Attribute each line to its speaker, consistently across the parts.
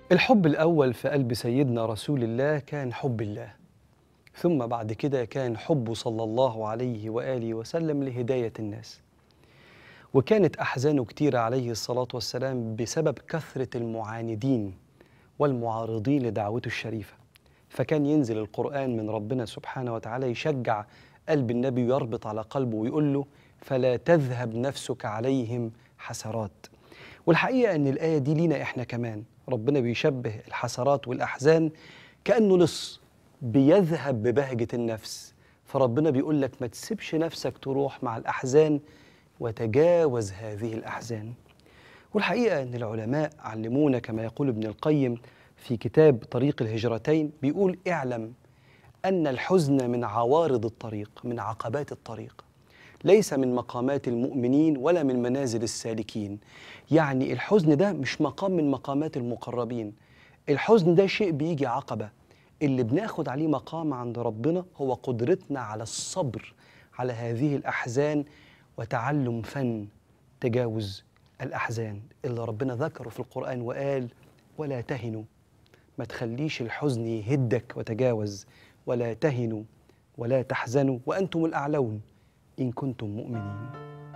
Speaker 1: الحب الأول في قلب سيدنا رسول الله كان حب الله ثم بعد كده كان حبه صلى الله عليه وآله وسلم لهداية الناس وكانت أحزانه كتيرة عليه الصلاة والسلام بسبب كثرة المعاندين والمعارضين لدعوته الشريفة فكان ينزل القرآن من ربنا سبحانه وتعالى يشجع قلب النبي ويربط على قلبه ويقول له فلا تذهب نفسك عليهم حسرات والحقيقة أن الآية دي لينا إحنا كمان ربنا بيشبه الحسرات والأحزان كأنه لص بيذهب ببهجة النفس فربنا بيقول لك ما تسيبش نفسك تروح مع الأحزان وتجاوز هذه الأحزان والحقيقة أن العلماء علمونا كما يقول ابن القيم في كتاب طريق الهجرتين بيقول اعلم أن الحزن من عوارض الطريق من عقبات الطريق ليس من مقامات المؤمنين ولا من منازل السالكين يعني الحزن ده مش مقام من مقامات المقربين الحزن ده شيء بيجي عقبة اللي بناخد عليه مقام عند ربنا هو قدرتنا على الصبر على هذه الأحزان وتعلم فن تجاوز الأحزان اللي ربنا ذكره في القرآن وقال ولا تهنوا ما تخليش الحزن يهدك وتجاوز ولا تهنوا ولا تحزنوا وأنتم الأعلون إن كنتم مؤمنين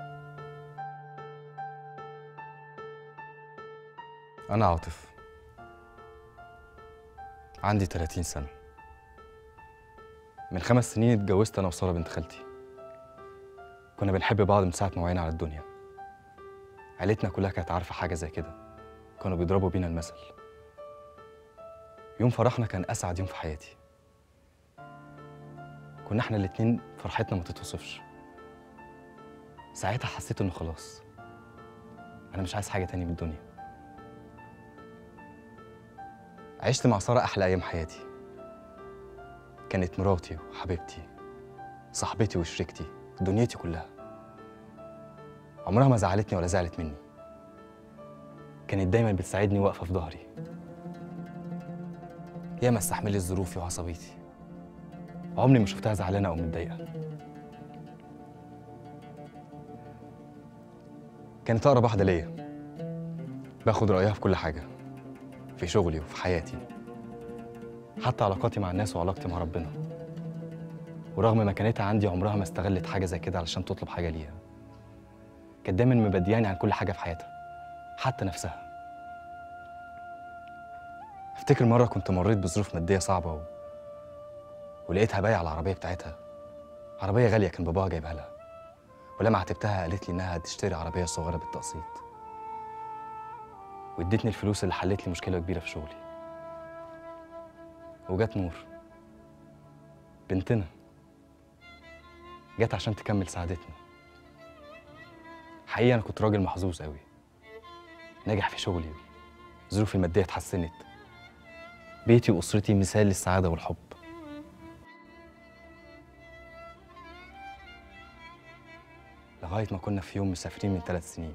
Speaker 2: أنا عاطف عندي 30 سنة من خمس سنين اتجوزت أنا وسارة بنت خالتي كنا بنحب بعض من ساعة ما وعينا على الدنيا عيلتنا كلها كانت عارفة حاجة زي كده كانوا بيضربوا بينا المثل يوم فرحنا كان أسعد يوم في حياتي كنا احنا الاتنين فرحتنا ما تتوصفش ساعتها حسيت انه خلاص انا مش عايز حاجة تاني من الدنيا عشت مع سارة أحلى أيام حياتي كانت مراتي وحبيبتي صاحبتي وشريكتي دنيتي كلها عمرها ما زعلتني ولا زعلت مني كانت دايما بتساعدني واقفة في ظهري ياما استحملت ظروفي وعصبيتي عمري ما شفتها زعلانة أو متضايقة كانت أقرب واحدة ليا باخد رأيها في كل حاجة في شغلي وفي حياتي حتى علاقاتي مع الناس وعلاقتي مع ربنا ورغم مكانتها عندي عمرها ما استغلت حاجة زي كده علشان تطلب حاجة ليها كانت دايما مبدياني عن كل حاجة في حياتها حتى نفسها افتكر مرة كنت مريت بظروف مادية صعبة و... ولقيتها بايعة العربية بتاعتها عربية غالية كان باباها جايبها لها ولما عاتبتها قالت لي إنها هتشتري عربية صغيرة بالتقسيط وادتني الفلوس اللي حلت لي مشكلة كبيرة في شغلي وجت نور بنتنا جت عشان تكمل سعادتنا حقيقة أنا كنت راجل محظوظ قوي ناجح في شغلي ظروفي المادية اتحسنت بيتي وأسرتي مثال للسعادة والحب لغاية ما كنا في يوم مسافرين من ثلاث سنين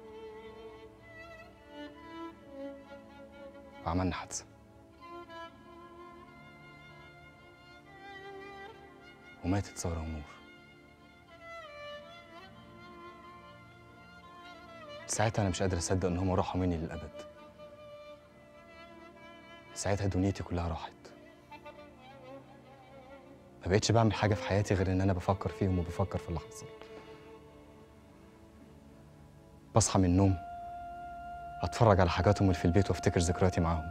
Speaker 2: وعملنا حادثة وماتت سارة ونور ساعتها أنا مش قادر أصدق إن هما راحوا مني للأبد ساعتها دنيتي كلها راحت ما بقتش بعمل حاجة في حياتي غير إن أنا بفكر فيهم وبفكر في اللي حصل بصحى من النوم اتفرج على حاجاتهم اللي في البيت وافتكر ذكرياتي معاهم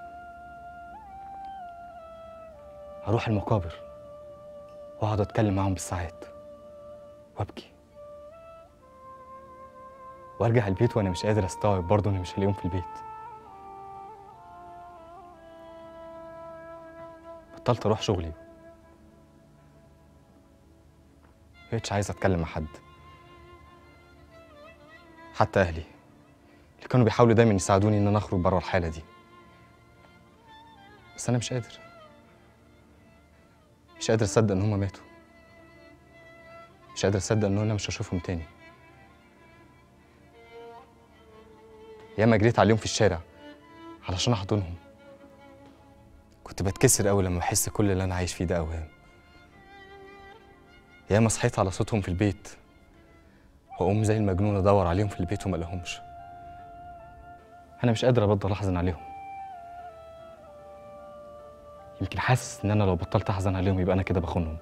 Speaker 2: اروح المقابر واقعد اتكلم معاهم بالساعات وابكي وارجع البيت وانا مش قادر استوعب برضه اني مش هلاقيهم في البيت بطلت اروح شغلي مبقتش عايز اتكلم مع حد حتى اهلي اللي كانوا بيحاولوا دايما يساعدوني ان انا اخرج بره الحاله دي بس انا مش قادر مش قادر اصدق ان هما ماتوا مش قادر اصدق ان انا مش هشوفهم تاني ياما جريت عليهم في الشارع علشان احضنهم كنت بتكسر قوي لما احس كل اللي انا عايش فيه ده اوهام ياما صحيت على صوتهم في البيت واقوم زي المجنون ادور عليهم في البيت وما الاقيهمش انا مش قادر ابطل احزن عليهم يمكن حاسس ان انا لو بطلت احزن عليهم يبقى انا كده بخونهم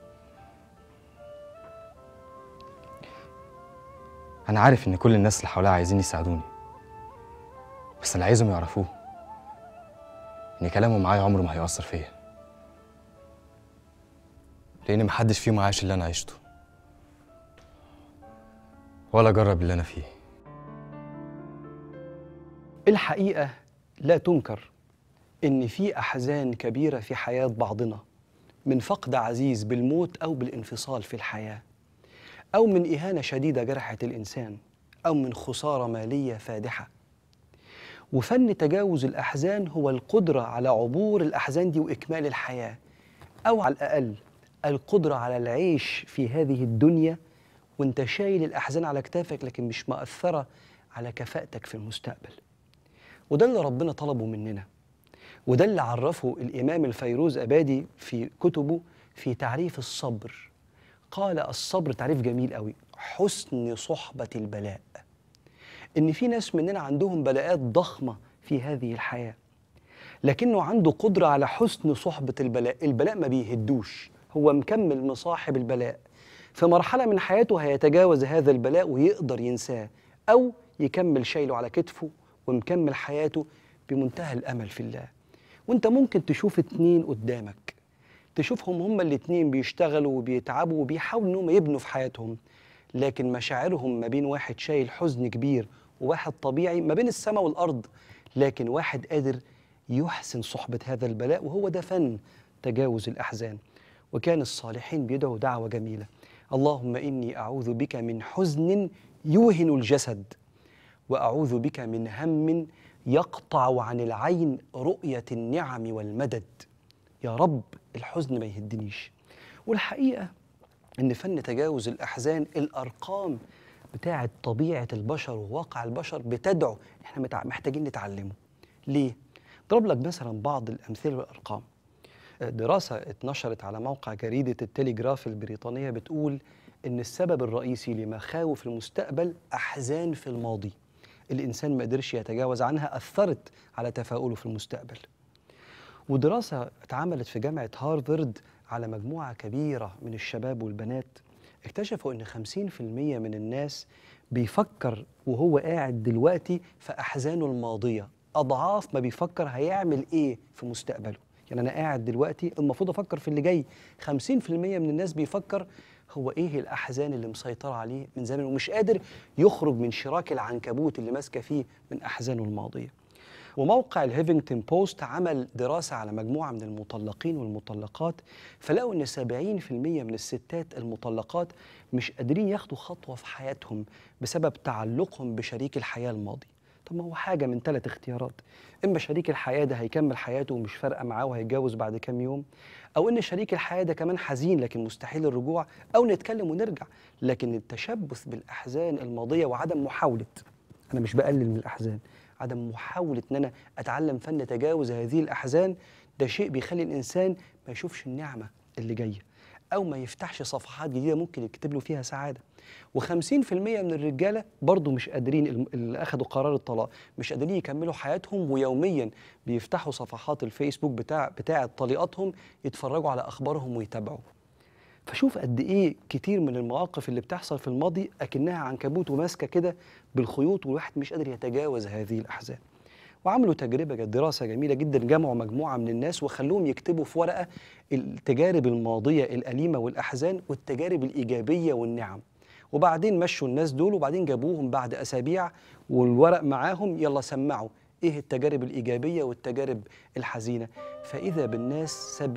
Speaker 2: انا عارف ان كل الناس اللي حواليا عايزين يساعدوني بس اللي عايزهم يعرفوه ان كلامهم معايا عمره ما هيأثر فيا لان محدش فيهم عايش اللي انا عشته ولا جرب اللي انا فيه
Speaker 1: الحقيقة لا تنكر إن في أحزان كبيرة في حياة بعضنا من فقد عزيز بالموت أو بالانفصال في الحياة أو من إهانة شديدة جرحت الإنسان أو من خسارة مالية فادحة وفن تجاوز الأحزان هو القدرة على عبور الأحزان دي وإكمال الحياة أو على الأقل القدرة على العيش في هذه الدنيا وانت شايل الأحزان على كتافك لكن مش مأثرة على كفاءتك في المستقبل وده اللي ربنا طلبه مننا وده اللي عرفه الإمام الفيروز أبادي في كتبه في تعريف الصبر قال الصبر تعريف جميل قوي حسن صحبة البلاء إن في ناس مننا عندهم بلاءات ضخمة في هذه الحياة لكنه عنده قدرة على حسن صحبة البلاء البلاء ما بيهدوش هو مكمل مصاحب البلاء في مرحلة من حياته هيتجاوز هذا البلاء ويقدر ينساه أو يكمل شايله على كتفه ومكمل حياته بمنتهى الأمل في الله وانت ممكن تشوف اتنين قدامك تشوفهم هما الاتنين بيشتغلوا وبيتعبوا وبيحاولوا انهم يبنوا في حياتهم لكن مشاعرهم ما بين واحد شايل حزن كبير وواحد طبيعي ما بين السماء والأرض لكن واحد قادر يحسن صحبة هذا البلاء وهو ده فن تجاوز الأحزان وكان الصالحين بيدعوا دعوة جميلة اللهم إني أعوذ بك من حزن يوهن الجسد وأعوذ بك من هم يقطع عن العين رؤية النعم والمدد يا رب الحزن ما يهدنيش والحقيقة إن فن تجاوز الأحزان الأرقام بتاعة طبيعة البشر وواقع البشر بتدعو إحنا متع- محتاجين نتعلمه ليه؟ ضرب لك مثلا بعض الأمثلة والأرقام دراسة اتنشرت على موقع جريدة التليجراف البريطانية بتقول إن السبب الرئيسي لمخاوف المستقبل أحزان في الماضي الإنسان ما قدرش يتجاوز عنها أثرت على تفاؤله في المستقبل ودراسة اتعملت في جامعة هارفارد على مجموعة كبيرة من الشباب والبنات اكتشفوا إن 50% من الناس بيفكر وهو قاعد دلوقتي في أحزانه الماضية أضعاف ما بيفكر هيعمل إيه في مستقبله يعني أنا قاعد دلوقتي المفروض أفكر في اللي جاي 50% من الناس بيفكر هو إيه الأحزان اللي مسيطرة عليه من زمان ومش قادر يخرج من شراك العنكبوت اللي ماسكة فيه من أحزانه الماضية وموقع الهيفنجتون بوست عمل دراسة على مجموعة من المطلقين والمطلقات فلقوا إن 70% من الستات المطلقات مش قادرين ياخدوا خطوة في حياتهم بسبب تعلقهم بشريك الحياة الماضي طب ما هو حاجة من ثلاث اختيارات إما شريك الحياة ده هيكمل حياته ومش فارقة معاه وهيتجوز بعد كام يوم أو إن شريك الحياة ده كمان حزين لكن مستحيل الرجوع أو نتكلم ونرجع لكن التشبث بالأحزان الماضية وعدم محاولة أنا مش بقلل من الأحزان عدم محاولة إن أنا أتعلم فن تجاوز هذه الأحزان ده شيء بيخلي الإنسان ما يشوفش النعمة اللي جاية أو ما يفتحش صفحات جديدة ممكن يكتب له فيها سعادة و50% من الرجالة برضو مش قادرين الم- اللي أخدوا قرار الطلاق مش قادرين يكملوا حياتهم ويوميا بيفتحوا صفحات الفيسبوك بتاع بتاع طليقاتهم يتفرجوا على أخبارهم ويتابعوا فشوف قد ايه كتير من المواقف اللي بتحصل في الماضي اكنها عنكبوت وماسكه كده بالخيوط والواحد مش قادر يتجاوز هذه الاحزان وعملوا تجربه جد- دراسه جميله جدا جمعوا مجموعه من الناس وخلوهم يكتبوا في ورقه التجارب الماضيه الاليمه والاحزان والتجارب الايجابيه والنعم وبعدين مشوا الناس دول وبعدين جابوهم بعد اسابيع والورق معاهم يلا سمعوا ايه التجارب الايجابيه والتجارب الحزينه فاذا بالناس 70%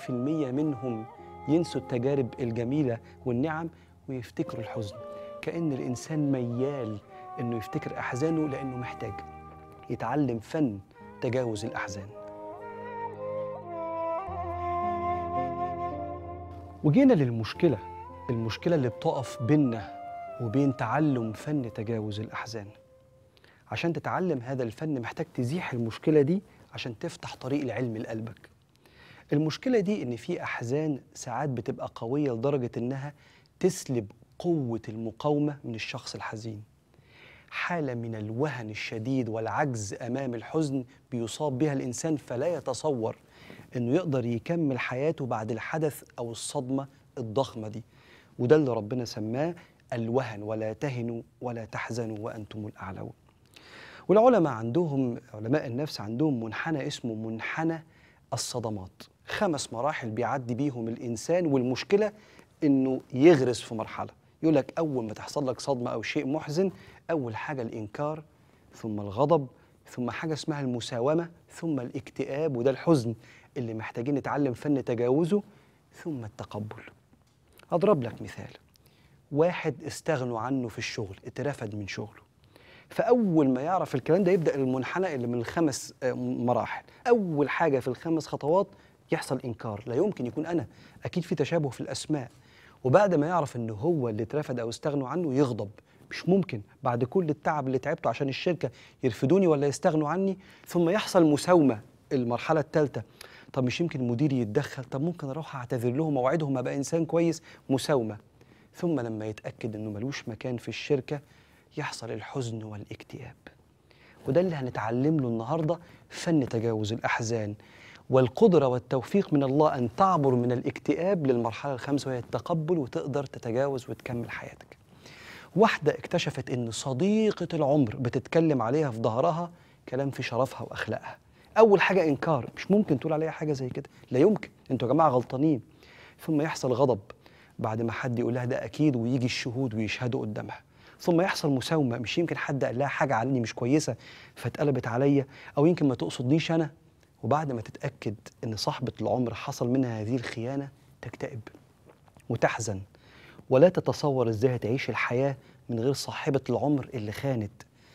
Speaker 1: منهم ينسوا التجارب الجميله والنعم ويفتكروا الحزن كان الانسان ميال انه يفتكر احزانه لانه محتاج يتعلم فن تجاوز الاحزان وجينا للمشكله المشكله اللي بتقف بيننا وبين تعلم فن تجاوز الاحزان عشان تتعلم هذا الفن محتاج تزيح المشكله دي عشان تفتح طريق العلم لقلبك المشكله دي ان في احزان ساعات بتبقى قويه لدرجه انها تسلب قوه المقاومه من الشخص الحزين حاله من الوهن الشديد والعجز امام الحزن بيصاب بها الانسان فلا يتصور انه يقدر يكمل حياته بعد الحدث او الصدمه الضخمه دي وده اللي ربنا سماه الوهن ولا تهنوا ولا تحزنوا وانتم الاعلون والعلماء عندهم علماء النفس عندهم منحنى اسمه منحنى الصدمات خمس مراحل بيعدي بيهم الانسان والمشكله انه يغرس في مرحله يقول لك اول ما تحصل لك صدمه او شيء محزن اول حاجه الانكار ثم الغضب ثم حاجه اسمها المساومه ثم الاكتئاب وده الحزن اللي محتاجين نتعلم فن تجاوزه ثم التقبل اضرب لك مثال واحد استغنوا عنه في الشغل اترفد من شغله فاول ما يعرف الكلام ده يبدا المنحنى اللي من الخمس آه، مراحل اول حاجه في الخمس خطوات يحصل انكار لا يمكن يكون انا اكيد في تشابه في الاسماء وبعد ما يعرف انه هو اللي اترفد او استغنوا عنه يغضب مش ممكن بعد كل التعب اللي تعبته عشان الشركه يرفدوني ولا يستغنوا عني ثم يحصل مساومه المرحله الثالثه طب مش يمكن مديري يتدخل طب ممكن اروح اعتذر لهم واوعدهم ابقى انسان كويس مساومه ثم لما يتاكد انه ملوش مكان في الشركه يحصل الحزن والاكتئاب وده اللي هنتعلم له النهارده فن تجاوز الاحزان والقدره والتوفيق من الله ان تعبر من الاكتئاب للمرحله الخامسه وهي التقبل وتقدر تتجاوز وتكمل حياتك. واحده اكتشفت ان صديقه العمر بتتكلم عليها في ظهرها كلام في شرفها واخلاقها. اول حاجه انكار مش ممكن تقول عليها حاجه زي كده لا يمكن انتوا يا جماعه غلطانين ثم يحصل غضب بعد ما حد يقول لها ده اكيد ويجي الشهود ويشهدوا قدامها ثم يحصل مساومه مش يمكن حد قال لها حاجه عني مش كويسه فاتقلبت عليا او يمكن ما تقصدنيش انا وبعد ما تتاكد ان صاحبه العمر حصل منها هذه الخيانه تكتئب وتحزن ولا تتصور ازاي هتعيش الحياه من غير صاحبه العمر اللي خانت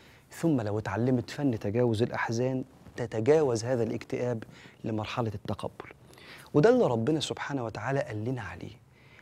Speaker 1: ثم لو اتعلمت فن تجاوز الاحزان تتجاوز هذا الاكتئاب لمرحله التقبل وده اللي ربنا سبحانه وتعالى قال لنا عليه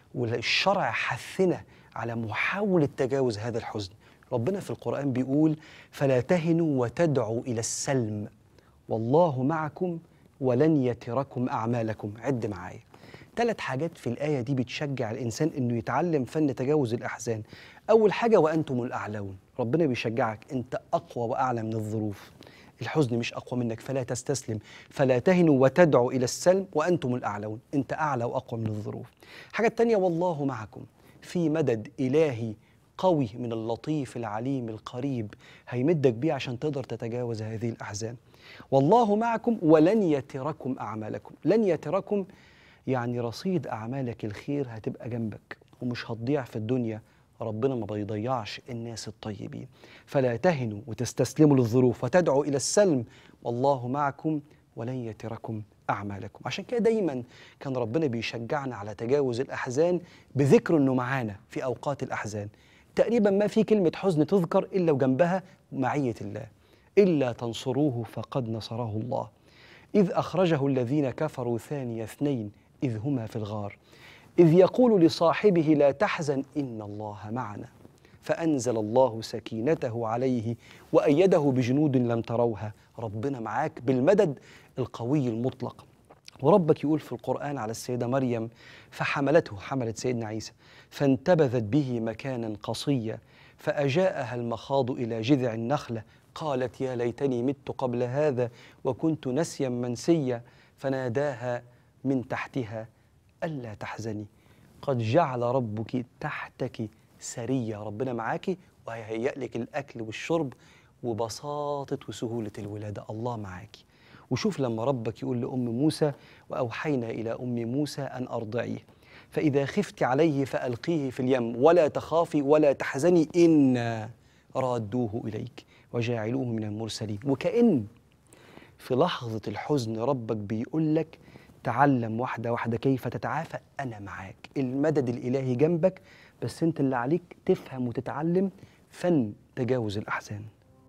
Speaker 1: والشرع حثنا على محاولة تجاوز هذا الحزن ربنا في القرآن بيقول فلا تهنوا وتدعوا إلى السلم والله معكم ولن يتركم أعمالكم عد معايا ثلاث حاجات في الآية دي بتشجع الإنسان إنه يتعلم فن تجاوز الأحزان أول حاجة وأنتم الأعلون ربنا بيشجعك أنت أقوى وأعلى من الظروف الحزن مش أقوى منك فلا تستسلم فلا تهنوا وتدعوا إلى السلم وأنتم الأعلون أنت أعلى وأقوى من الظروف الحاجة التانية والله معكم في مدد إلهي قوي من اللطيف العليم القريب هيمدك بيه عشان تقدر تتجاوز هذه الأحزان والله معكم ولن يتركم أعمالكم لن يتركم يعني رصيد أعمالك الخير هتبقى جنبك ومش هتضيع في الدنيا ربنا ما بيضيعش الناس الطيبين فلا تهنوا وتستسلموا للظروف وتدعوا إلى السلم والله معكم ولن يتركم أعمالكم عشان كده دايما كان ربنا بيشجعنا على تجاوز الأحزان بذكر أنه معانا في أوقات الأحزان تقريبا ما في كلمة حزن تذكر إلا وجنبها معية الله إلا تنصروه فقد نصره الله إذ أخرجه الذين كفروا ثاني اثنين إذ هما في الغار إذ يقول لصاحبه لا تحزن إن الله معنا فأنزل الله سكينته عليه وأيده بجنود لم تروها ربنا معاك بالمدد القوي المطلق وربك يقول في القرآن على السيدة مريم فحملته حملت سيدنا عيسى فانتبذت به مكانا قصيا فأجاءها المخاض إلى جذع النخلة قالت يا ليتني مت قبل هذا وكنت نسيا منسيا فناداها من تحتها ألا تحزني قد جعل ربك تحتك سرية ربنا معاكي وهيهيأ لك الأكل والشرب وبساطة وسهولة الولادة الله معاكي وشوف لما ربك يقول لأم موسى وأوحينا إلى أم موسى أن أرضعيه فإذا خفت عليه فألقيه في اليم ولا تخافي ولا تحزني إنا رادوه إليك وجاعلوه من المرسلين وكأن في لحظة الحزن ربك بيقول لك تعلم واحدة واحدة كيف تتعافى أنا معاك المدد الإلهي جنبك بس أنت اللي عليك تفهم وتتعلم فن تجاوز الأحزان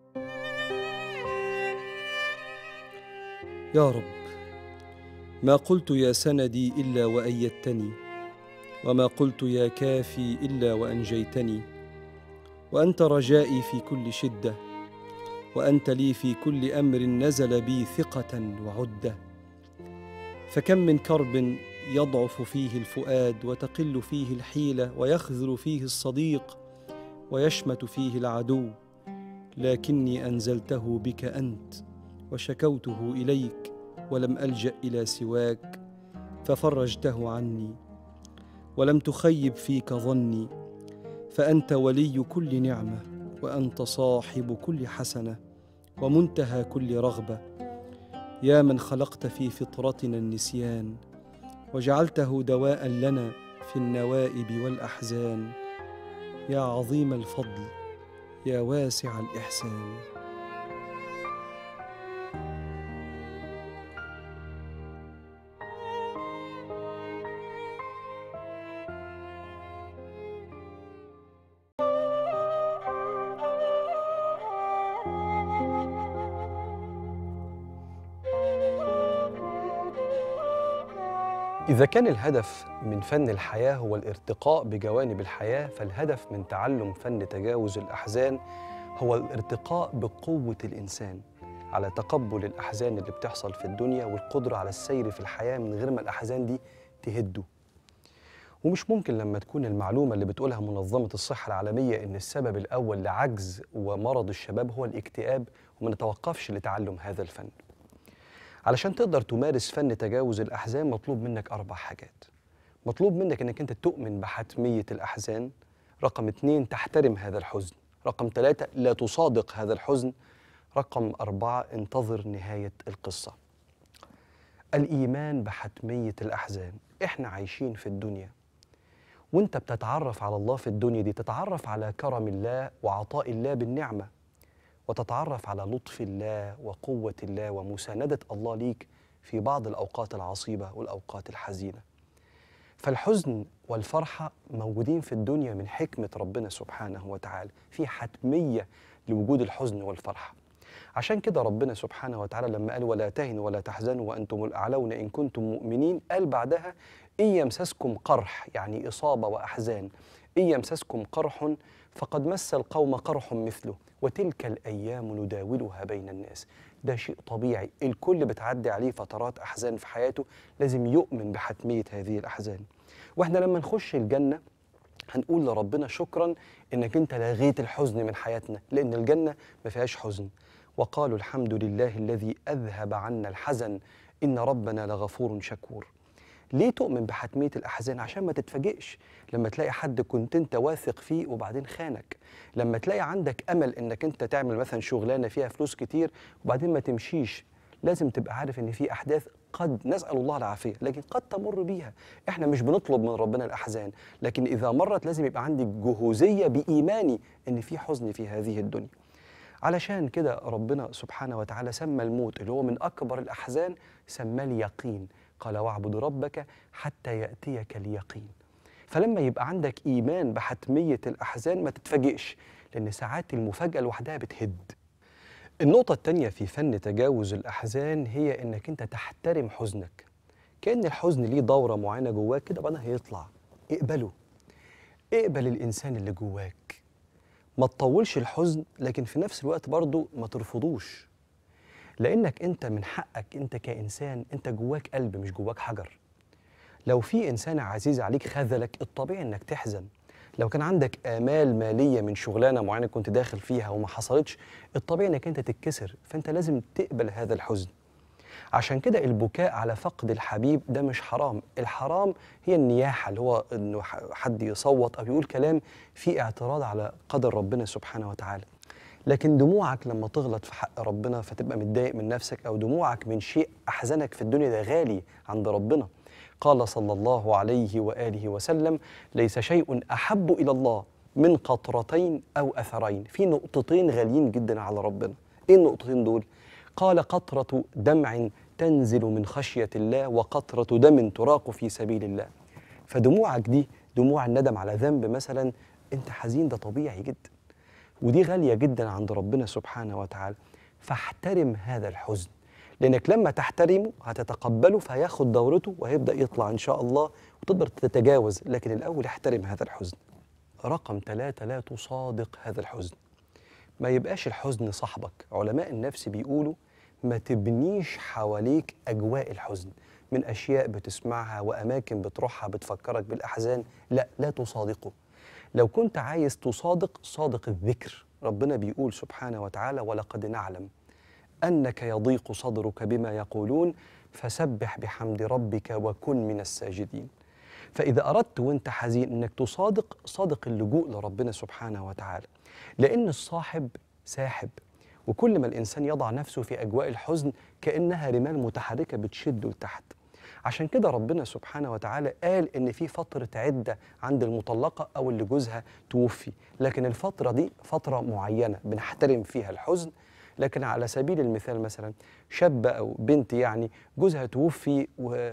Speaker 1: يا رب ما قلت يا سندي إلا وأيدتني وما قلت يا كافي إلا وأنجيتني وأنت رجائي في كل شدة وأنت لي في كل أمر نزل بي ثقة وعدة فكم من كرب يضعف فيه الفؤاد وتقل فيه الحيلة ويخذل فيه الصديق ويشمت فيه العدو لكني أنزلته بك أنت وشكوته اليك ولم الجا الى سواك ففرجته عني ولم تخيب فيك ظني فانت ولي كل نعمه وانت صاحب كل حسنه ومنتهى كل رغبه يا من خلقت في فطرتنا النسيان وجعلته دواء لنا في النوائب والاحزان يا عظيم الفضل يا واسع الاحسان إذا كان الهدف من فن الحياة هو الارتقاء بجوانب الحياة فالهدف من تعلم فن تجاوز الأحزان هو الارتقاء بقوة الإنسان على تقبل الأحزان اللي بتحصل في الدنيا والقدرة على السير في الحياة من غير ما الأحزان دي تهده ومش ممكن لما تكون المعلومة اللي بتقولها منظمة الصحة العالمية إن السبب الأول لعجز ومرض الشباب هو الاكتئاب وما نتوقفش لتعلم هذا الفن علشان تقدر تمارس فن تجاوز الأحزان مطلوب منك أربع حاجات مطلوب منك إنك أنت تؤمن بحتمية الأحزان رقم اتنين تحترم هذا الحزن رقم ثلاثة لا تصادق هذا الحزن رقم أربعة انتظر نهاية القصة الإيمان بحتمية الأحزان إحنا عايشين في الدنيا وانت بتتعرف على الله في الدنيا دي تتعرف على كرم الله وعطاء الله بالنعمه وتتعرف على لطف الله وقوة الله ومساندة الله ليك في بعض الأوقات العصيبة والأوقات الحزينة. فالحزن والفرحة موجودين في الدنيا من حكمة ربنا سبحانه وتعالى، في حتمية لوجود الحزن والفرحة. عشان كده ربنا سبحانه وتعالى لما قال ولا تهنوا ولا تحزنوا وأنتم الأعلون إن كنتم مؤمنين قال بعدها إن يمسسكم قرح يعني إصابة وأحزان إن يمسسكم قرح فقد مس القوم قرح مثله وتلك الأيام نداولها بين الناس ده شيء طبيعي الكل بتعدي عليه فترات أحزان في حياته لازم يؤمن بحتمية هذه الأحزان وإحنا لما نخش الجنة هنقول لربنا شكرا انك انت لغيت الحزن من حياتنا لان الجنه ما فيهاش حزن وقالوا الحمد لله الذي اذهب عنا الحزن ان ربنا لغفور شكور ليه تؤمن بحتميه الاحزان عشان ما تتفاجئش لما تلاقي حد كنت انت واثق فيه وبعدين خانك لما تلاقي عندك امل انك انت تعمل مثلا شغلانه فيها فلوس كتير وبعدين ما تمشيش لازم تبقى عارف ان في احداث قد نسال الله العافيه لكن قد تمر بيها احنا مش بنطلب من ربنا الاحزان لكن اذا مرت لازم يبقى عندي جهوزيه بايماني ان في حزن في هذه الدنيا علشان كده ربنا سبحانه وتعالى سمى الموت اللي هو من اكبر الاحزان سماه اليقين قال واعبد ربك حتى ياتيك اليقين فلما يبقى عندك ايمان بحتميه الاحزان ما تتفاجئش لان ساعات المفاجاه لوحدها بتهد النقطة التانية في فن تجاوز الأحزان هي إنك أنت تحترم حزنك كأن الحزن ليه دورة معينة جواك كده بعدين هيطلع اقبله اقبل الإنسان اللي جواك ما تطولش الحزن لكن في نفس الوقت برضه ما ترفضوش لأنك أنت من حقك أنت كإنسان أنت جواك قلب مش جواك حجر لو في إنسان عزيز عليك خذلك الطبيعي إنك تحزن لو كان عندك آمال مالية من شغلانة معينة كنت داخل فيها وما حصلتش الطبيعي إنك أنت تتكسر فأنت لازم تقبل هذا الحزن عشان كده البكاء على فقد الحبيب ده مش حرام الحرام هي النياحة اللي هو إنه حد يصوت أو يقول كلام فيه اعتراض على قدر ربنا سبحانه وتعالى لكن دموعك لما تغلط في حق ربنا فتبقى متضايق من نفسك أو دموعك من شيء أحزنك في الدنيا ده غالي عند ربنا قال صلى الله عليه واله وسلم ليس شيء احب الى الله من قطرتين او اثرين في نقطتين غاليين جدا على ربنا ايه النقطتين دول قال قطره دمع تنزل من خشيه الله وقطره دم تراق في سبيل الله فدموعك دي دموع الندم على ذنب مثلا انت حزين ده طبيعي جدا ودي غاليه جدا عند ربنا سبحانه وتعالى فاحترم هذا الحزن لانك لما تحترمه هتتقبله فهياخد دورته وهيبدا يطلع ان شاء الله وتقدر تتجاوز لكن الاول احترم هذا الحزن رقم ثلاثة لا تصادق هذا الحزن ما يبقاش الحزن صاحبك علماء النفس بيقولوا ما تبنيش حواليك أجواء الحزن من أشياء بتسمعها وأماكن بتروحها بتفكرك بالأحزان لا لا تصادقه لو كنت عايز تصادق صادق الذكر ربنا بيقول سبحانه وتعالى ولقد نعلم انك يضيق صدرك بما يقولون فسبح بحمد ربك وكن من الساجدين فإذا أردت وأنت حزين أنك تصادق صادق اللجوء لربنا سبحانه وتعالى لأن الصاحب ساحب وكل ما الإنسان يضع نفسه في أجواء الحزن كأنها رمال متحركة بتشده لتحت عشان كده ربنا سبحانه وتعالى قال إن في فترة عدة عند المطلقة أو اللي جوزها توفي لكن الفترة دي فترة معينة بنحترم فيها الحزن لكن على سبيل المثال مثلا شاب أو بنت يعني جوزها توفي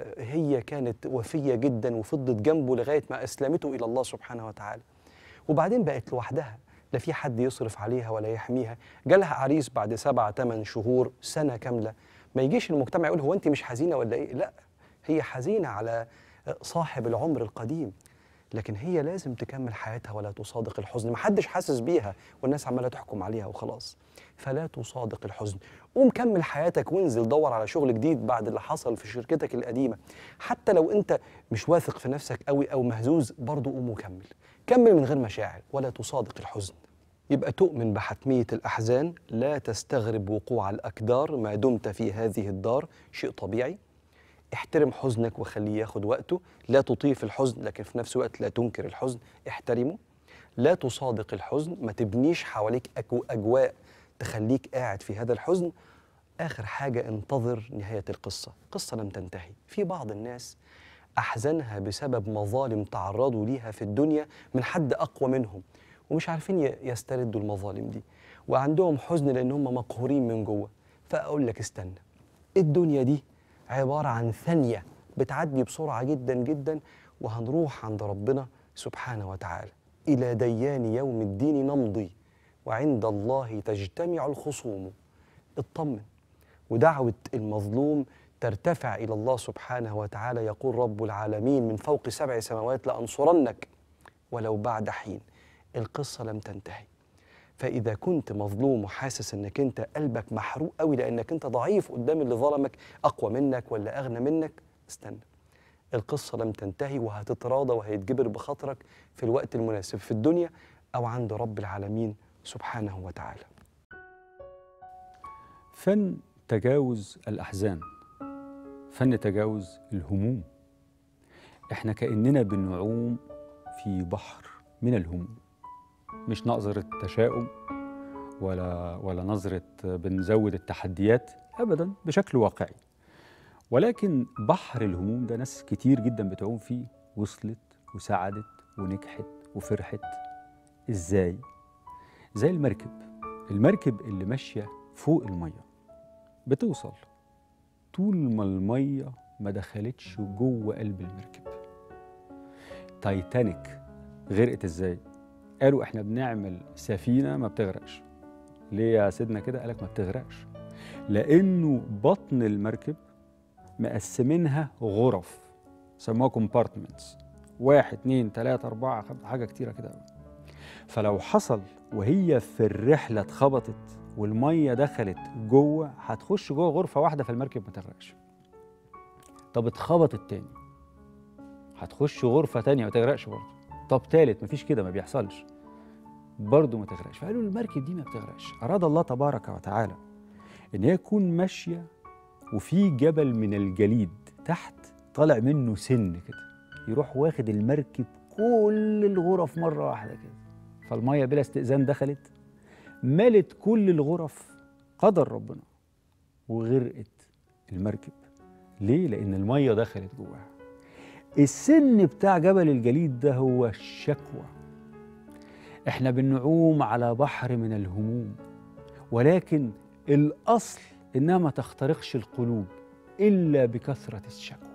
Speaker 1: وهي كانت وفية جدا وفضت جنبه لغاية ما أسلمته إلى الله سبحانه وتعالى وبعدين بقت لوحدها لا في حد يصرف عليها ولا يحميها جالها عريس بعد سبعة ثمان شهور سنة كاملة ما يجيش المجتمع يقول هو أنت مش حزينة ولا إيه لا هي حزينة على صاحب العمر القديم لكن هي لازم تكمل حياتها ولا تصادق الحزن محدش حاسس بيها والناس عمالة تحكم عليها وخلاص فلا تصادق الحزن قوم كمل حياتك وانزل دور على شغل جديد بعد اللي حصل في شركتك القديمة حتى لو انت مش واثق في نفسك قوي او مهزوز برضه قوم وكمل كمل من غير مشاعر ولا تصادق الحزن يبقى تؤمن بحتمية الأحزان لا تستغرب وقوع الأكدار ما دمت في هذه الدار شيء طبيعي احترم حزنك وخليه ياخد وقته لا تطيع في الحزن لكن في نفس الوقت لا تنكر الحزن احترمه لا تصادق الحزن ما تبنيش حواليك أجو- أجواء تخليك قاعد في هذا الحزن آخر حاجة انتظر نهاية القصة قصة لم تنتهي في بعض الناس أحزنها بسبب مظالم تعرضوا ليها في الدنيا من حد أقوى منهم ومش عارفين ي- يستردوا المظالم دي وعندهم حزن لأن هم مقهورين من جوه فأقول لك استنى الدنيا دي عبارة عن ثانية بتعدي بسرعة جدا جدا وهنروح عند ربنا سبحانه وتعالى إلى ديان يوم الدين نمضي وعند الله تجتمع الخصوم اطمن ودعوة المظلوم ترتفع إلى الله سبحانه وتعالى يقول رب العالمين من فوق سبع سماوات لأنصرنك ولو بعد حين القصة لم تنتهي فإذا كنت مظلوم وحاسس إنك أنت قلبك محروق قوي لأنك أنت ضعيف قدام اللي ظلمك أقوى منك ولا أغنى منك استنى القصة لم تنتهي وهتتراضى وهيتجبر بخاطرك في الوقت المناسب في الدنيا أو عند رب العالمين سبحانه وتعالى
Speaker 3: فن تجاوز الأحزان فن تجاوز الهموم احنا كأننا بنعوم في بحر من الهموم مش نظرة تشاؤم ولا ولا نظرة بنزود التحديات أبدا بشكل واقعي ولكن بحر الهموم ده ناس كتير جدا بتعوم فيه وصلت وسعدت ونجحت وفرحت ازاي زي المركب المركب اللي ماشية فوق المية بتوصل طول ما المية ما دخلتش جوه قلب المركب تايتانيك غرقت ازاي قالوا احنا بنعمل سفينة ما بتغرقش ليه يا سيدنا كده قالك ما بتغرقش لانه بطن المركب مقسمينها غرف سموها كومبارتمنتس واحد اتنين تلاتة أربعة خمسة حاجة كتيرة كده أوي. فلو حصل وهي في الرحلة اتخبطت والمية دخلت جوه هتخش جوه غرفة واحدة في المركب ما تغرقش طب اتخبطت تاني هتخش غرفة تانية ما تغرقش برضه طب تالت مفيش كده ما بيحصلش برضه ما تغرقش فقالوا المركب دي ما بتغرقش أراد الله تبارك وتعالى إن هي تكون ماشية وفي جبل من الجليد تحت طالع منه سن كده يروح واخد المركب كل الغرف مرة واحدة كده فالمية بلا استئذان دخلت ملت كل الغرف قدر ربنا وغرقت المركب ليه؟ لأن المية دخلت جواها السن بتاع جبل الجليد ده هو الشكوى احنا بنعوم على بحر من الهموم ولكن الأصل إنها ما تخترقش القلوب إلا بكثرة الشكوى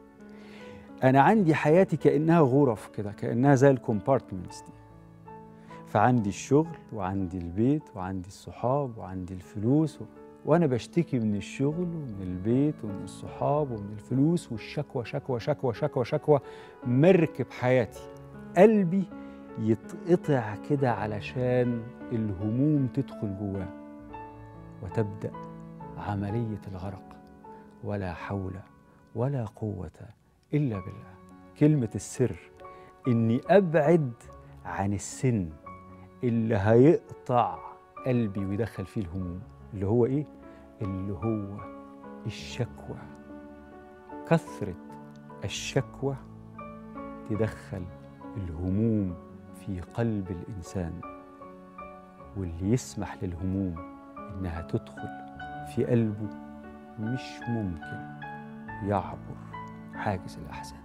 Speaker 3: أنا عندي حياتي كأنها غرف كده كأنها زي الكومبارتمنتس دي فعندي الشغل وعندي البيت وعندي الصحاب وعندي الفلوس و... وأنا بشتكي من الشغل ومن البيت ومن الصحاب ومن الفلوس والشكوى شكوى شكوى شكوى شكوى مركب حياتي قلبي يتقطع كده علشان الهموم تدخل جواه وتبدأ عملية الغرق ولا حول ولا قوة إلا بالله كلمة السر إني أبعد عن السن اللي هيقطع قلبي ويدخل فيه الهموم اللي هو إيه؟ اللي هو الشكوى كثرة الشكوى تدخل الهموم في قلب الإنسان واللي يسمح للهموم إنها تدخل في قلبه مش ممكن يعبر حاجز الأحزان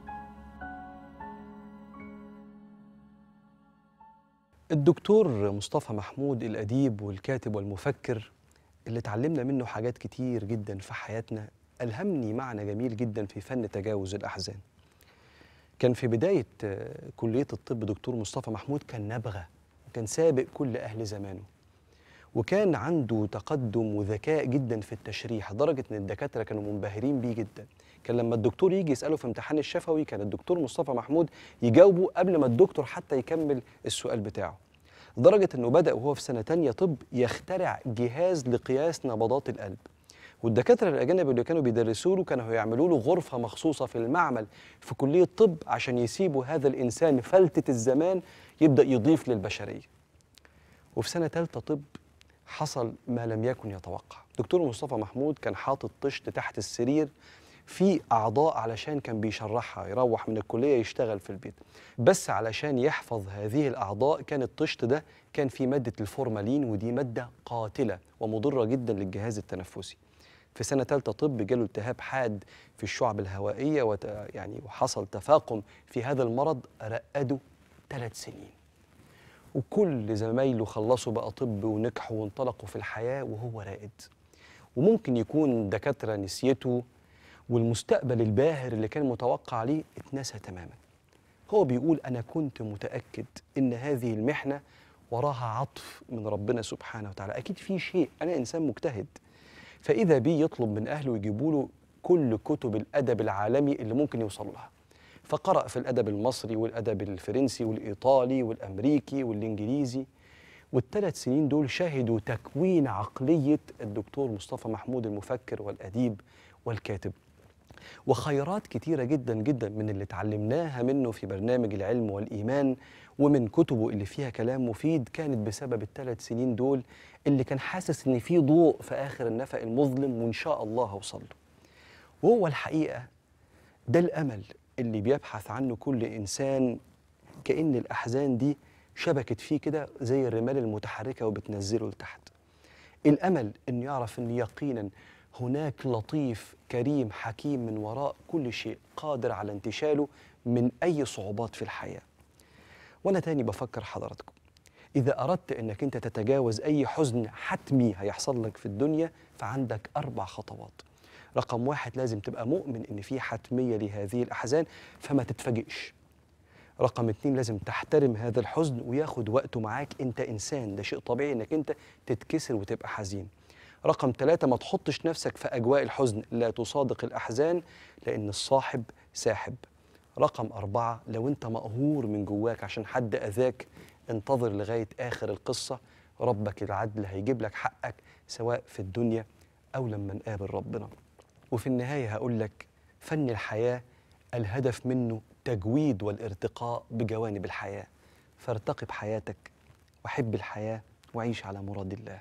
Speaker 1: الدكتور مصطفى محمود الأديب والكاتب والمفكر اللي اتعلمنا منه حاجات كتير جدا في حياتنا ألهمني معنى جميل جدا في فن تجاوز الأحزان كان في بداية آه، كلية الطب دكتور مصطفى محمود كان نبغة وكان سابق كل أهل زمانه وكان عنده تقدم وذكاء جدا في التشريح لدرجة إن الدكاترة كانوا منبهرين بيه جدا كان لما الدكتور يجي يسأله في امتحان الشفوي كان الدكتور مصطفى محمود يجاوبه قبل ما الدكتور حتى يكمل السؤال بتاعه لدرجة إنه بدأ وهو في سنة تانية طب يخترع جهاز لقياس نبضات القلب والدكاترة الأجانب اللي كانوا بيدرسوا له كانوا يعملوا له غرفة مخصوصة في المعمل في كلية طب عشان يسيبوا هذا الإنسان فلتة الزمان يبدأ يضيف للبشرية وفي سنة تالتة طب حصل ما لم يكن يتوقع دكتور مصطفى محمود كان حاطط طشت تحت السرير في أعضاء علشان كان بيشرحها يروح من الكلية يشتغل في البيت بس علشان يحفظ هذه الأعضاء كان الطشت ده كان في مادة الفورمالين ودي مادة قاتلة ومضرة جدا للجهاز التنفسي في سنة ثالثة طب جاله التهاب حاد في الشعب الهوائية وت... يعني وحصل تفاقم في هذا المرض رقده ثلاث سنين وكل زمايله خلصوا بقى طب ونجحوا وانطلقوا في الحياة وهو راقد وممكن يكون دكاترة نسيته والمستقبل الباهر اللي كان متوقع عليه اتنسى تماما هو بيقول أنا كنت متأكد إن هذه المحنة وراها عطف من ربنا سبحانه وتعالى أكيد في شيء أنا إنسان مجتهد فإذا بي يطلب من أهله يجيبوا له كل كتب الأدب العالمي اللي ممكن يوصل لها فقرأ في الأدب المصري والأدب الفرنسي والإيطالي والأمريكي والإنجليزي والثلاث سنين دول شهدوا تكوين عقلية الدكتور مصطفى محمود المفكر والأديب والكاتب وخيرات كتيرة جدا جدا من اللي اتعلمناها منه في برنامج العلم والإيمان ومن كتبه اللي فيها كلام مفيد كانت بسبب الثلاث سنين دول اللي كان حاسس إن في ضوء في آخر النفق المظلم وإن شاء الله هوصل له وهو الحقيقة ده الأمل اللي بيبحث عنه كل إنسان كأن الأحزان دي شبكت فيه كده زي الرمال المتحركة وبتنزله لتحت الأمل إنه يعرف إن يقينا هناك لطيف كريم حكيم من وراء كل شيء قادر على انتشاله من أي صعوبات في الحياة وأنا تاني بفكر حضراتكم إذا أردت أنك أنت تتجاوز أي حزن حتمي هيحصل لك في الدنيا فعندك أربع خطوات رقم واحد لازم تبقى مؤمن إن في حتمية لهذه الأحزان فما تتفاجئش رقم اتنين لازم تحترم هذا الحزن وياخد وقته معاك انت انسان ده شيء طبيعي انك انت تتكسر وتبقى حزين رقم ثلاثة ما تحطش نفسك في أجواء الحزن لا تصادق الأحزان لأن الصاحب ساحب رقم أربعة لو أنت مقهور من جواك عشان حد أذاك انتظر لغاية آخر القصة ربك العدل هيجيب لك حقك سواء في الدنيا أو لما نقابل ربنا وفي النهاية هقول لك فن الحياة الهدف منه تجويد والارتقاء بجوانب الحياة فارتقب حياتك وحب الحياة وعيش على مراد الله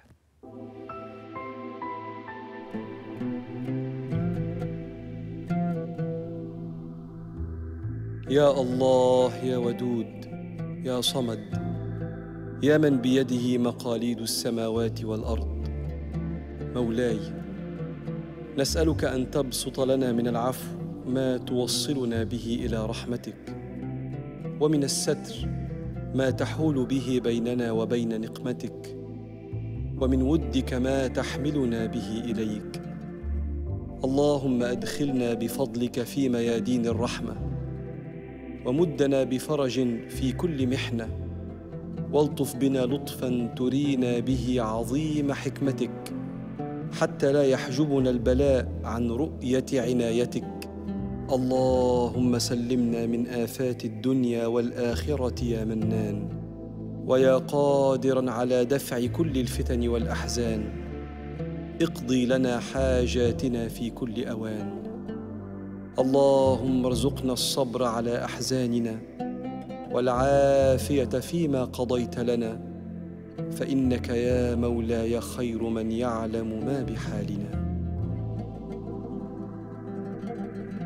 Speaker 1: يا الله يا ودود يا صمد يا من بيده مقاليد السماوات والارض مولاي نسالك ان تبسط لنا من العفو ما توصلنا به الى رحمتك ومن الستر ما تحول به بيننا وبين نقمتك ومن ودك ما تحملنا به اليك اللهم ادخلنا بفضلك في ميادين الرحمه ومدنا بفرج في كل محنه والطف بنا لطفا ترينا به عظيم حكمتك حتى لا يحجبنا البلاء عن رؤيه عنايتك اللهم سلمنا من افات الدنيا والاخره يا منان ويا قادرا على دفع كل الفتن والاحزان اقضي لنا حاجاتنا في كل اوان اللهم ارزقنا الصبر على احزاننا والعافيه فيما قضيت لنا فانك يا مولاي خير من يعلم ما بحالنا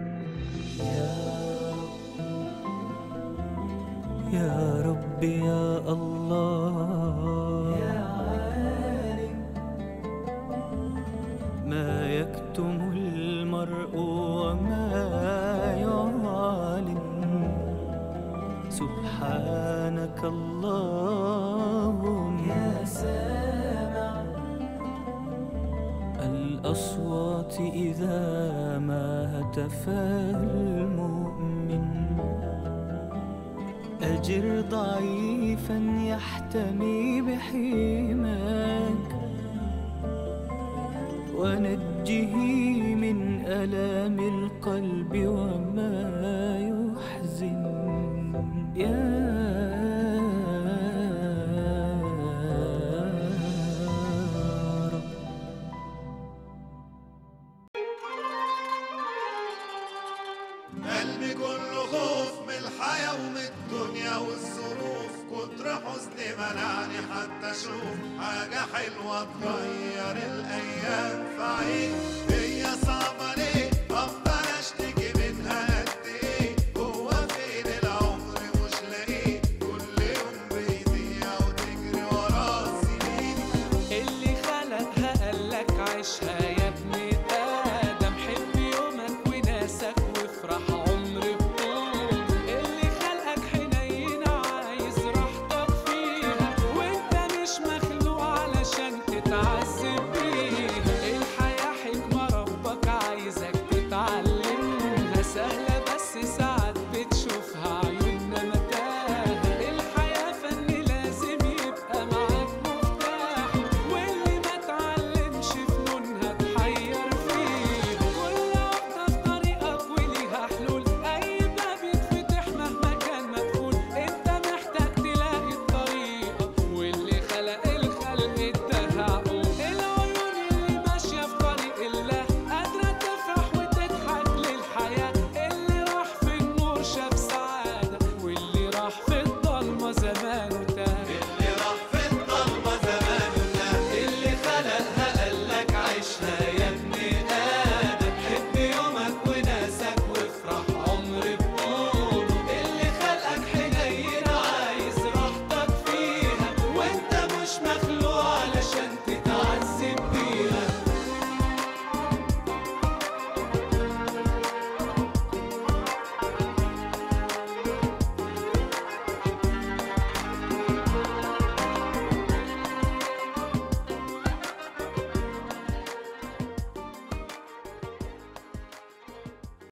Speaker 4: الأصوات إذا ما هتف المؤمن أجر ضعيفا يحتمي بحماك ونجه من ألام القلب وما يحزن يا رب
Speaker 5: قلبي كله خوف من الحياة ومن الدنيا والظروف كتر حزني منعني حتى اشوف حاجة حلوة تغير الايام فعيش